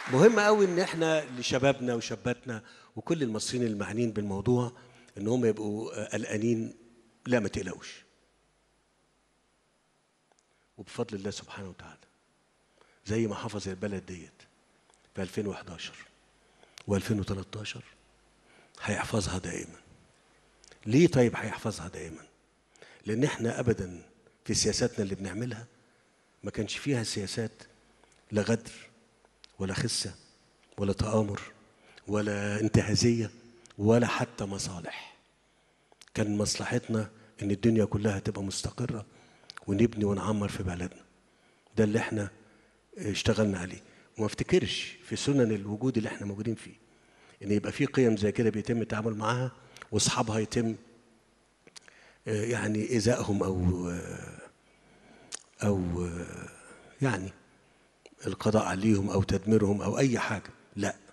مهم قوي ان احنا لشبابنا وشاباتنا وكل المصريين المعنيين بالموضوع ان هم يبقوا آه، قلقانين لا ما تقلقوش وبفضل الله سبحانه وتعالى زي ما حفظ البلد ديت في 2011 و2013 هيحفظها دائما ليه طيب هيحفظها دائما لان احنا ابدا في سياساتنا اللي بنعملها ما كانش فيها سياسات لا غدر ولا خسه ولا تآمر ولا انتهازيه ولا حتى مصالح كان مصلحتنا ان الدنيا كلها تبقى مستقره ونبني ونعمر في بلدنا ده اللي احنا اشتغلنا عليه وما افتكرش في سنن الوجود اللي احنا موجودين فيه ان يبقى في قيم زي كده بيتم التعامل معاها واصحابها يتم آه، يعني ايذائهم او آه، او آه، يعني القضاء عليهم او تدميرهم او اي حاجه لا